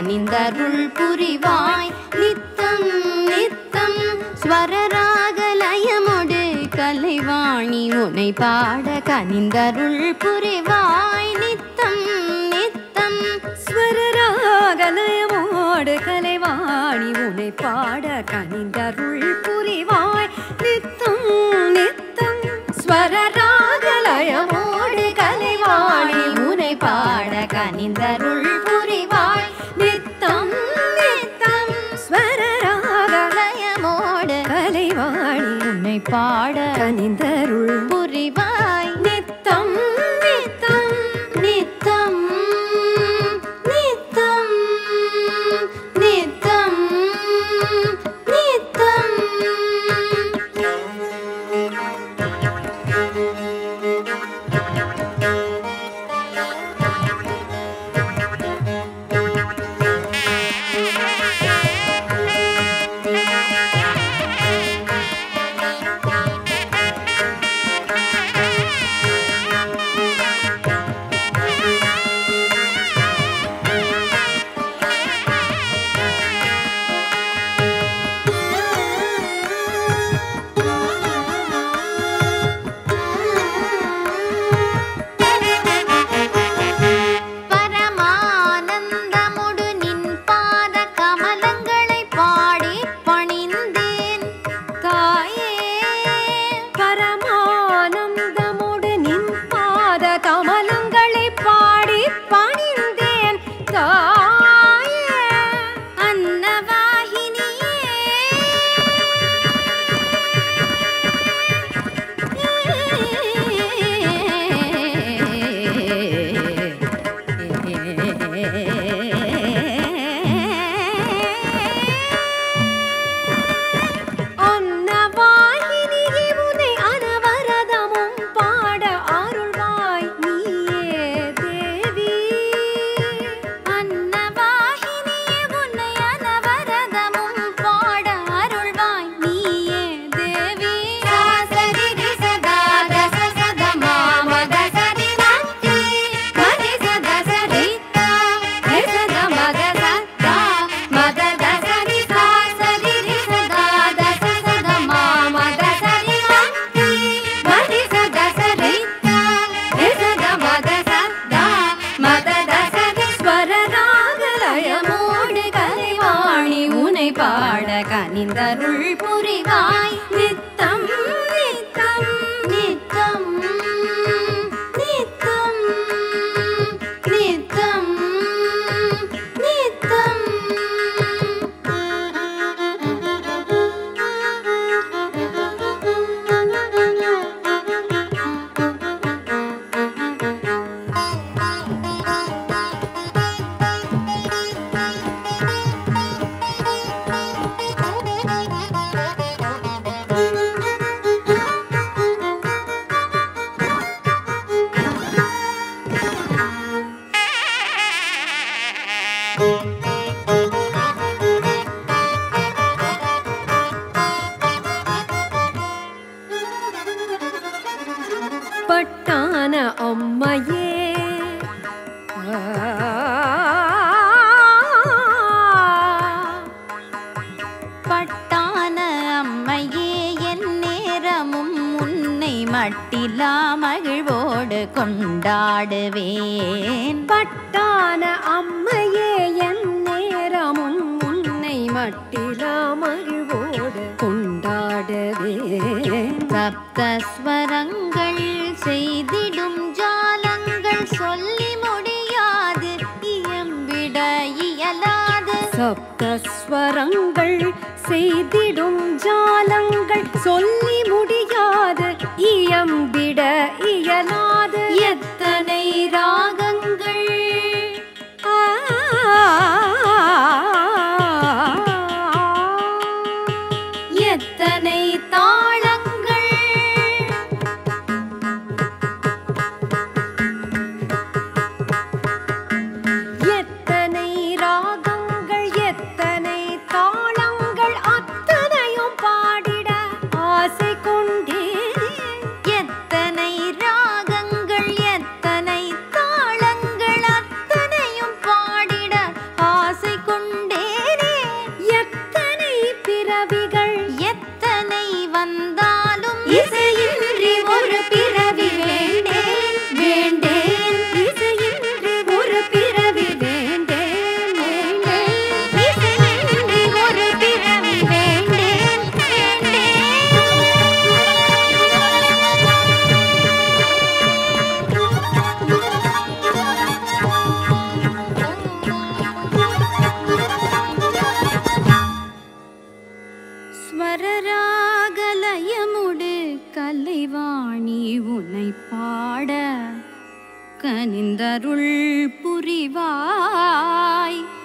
கனிந்தருள் புரிவாய் நித்தம் நித்தம் ஸ்வரராகலயமொடு கலைவாணி உனை பாட கனிந்தருள் புரிவாய் நித்தம் நித்தம் ஸ்வரராகலயமோடு கலைவாணி உனை பாட கனிந்தருள் புரிவாய் நித்தம் நித்தம் ஸ்வரராகலயமோடு கலைவாணி உனை பாட கனிந்தருள் புரிவாய் நித்தம் நித்தம் ஸ்வரராகலயமோடு ஸ்வரராகலயமோடு கலைவாணி உன்னை பாட கனிந்தருள் புரிவாய் நித்தம் நித்தம் நித்தம் நித்தம் நித்தம் நித்தம் பரமானந்தமுடு நின் பாத கமலங்களை பாடி பணிந்தேன் தாயே பரமானந்தமுடு நின் பாத கமலங்களை பாடி பணிந்தேன் தாயே அன்னவாகினியே அன்னவாகினியே உன்னை அனவரதமும் பாட அருள்வாய் நீயே தேவி அன்னவாகினியே உன்னை அனவரதமும் பாட அருள்வாய் நீயே தேவி சாசரிரி சதா தச சத மாமத சரி நந்தி மதி சத சரிதா நிசத மத சத்தா மத தசரி சாசரிரி சதா தச சத மாமத சரி நந்தி மதி சத சரிதா நிசத மத சத்தா மத தசரி ஸ்வரராகலயமோடு கலைவாணி உனை பாட கனிந்தருள் புரிவாய் நித்தம் நித்தம் நித்தம் நித்தம் நித்தம் பட்டான அம்மையே பட்டான அம்மையே என் நேரமும் உன்னை மட்டிலா மகிழ்வோடு கொண்டாடுவேன் பட்டான அம்மையே என் நேரமும் உன்னை மட்டிலா மகிழ்வோடு கொண்டாடவே சப்தஸ்வரங்கள் செய்திடும் ஜாலங்கள் சொல்லி முடியாது இயம்பிட இயலாது சப்தஸ்வரங்கள் செய்திடும் ஜாலங்கள் சொல்லி முடியாது இயம்பிட இயலாது எத்தனை ராகங்கள் ஆ எத்தனை தாளங்கள் எத்தனை ராகங்கள் எத்தனை தாளங்கள் அத்தனையும் பாடிட ஆசை கொண்டேன் எத்தனை ராகங்கள் எத்தனை தாளங்கள் அத்தனையும் பாடிட ஆசை ஸ்வரராகலயமுடு கலைவாணி உனை பாட கனிந்தருள் புரிவாய்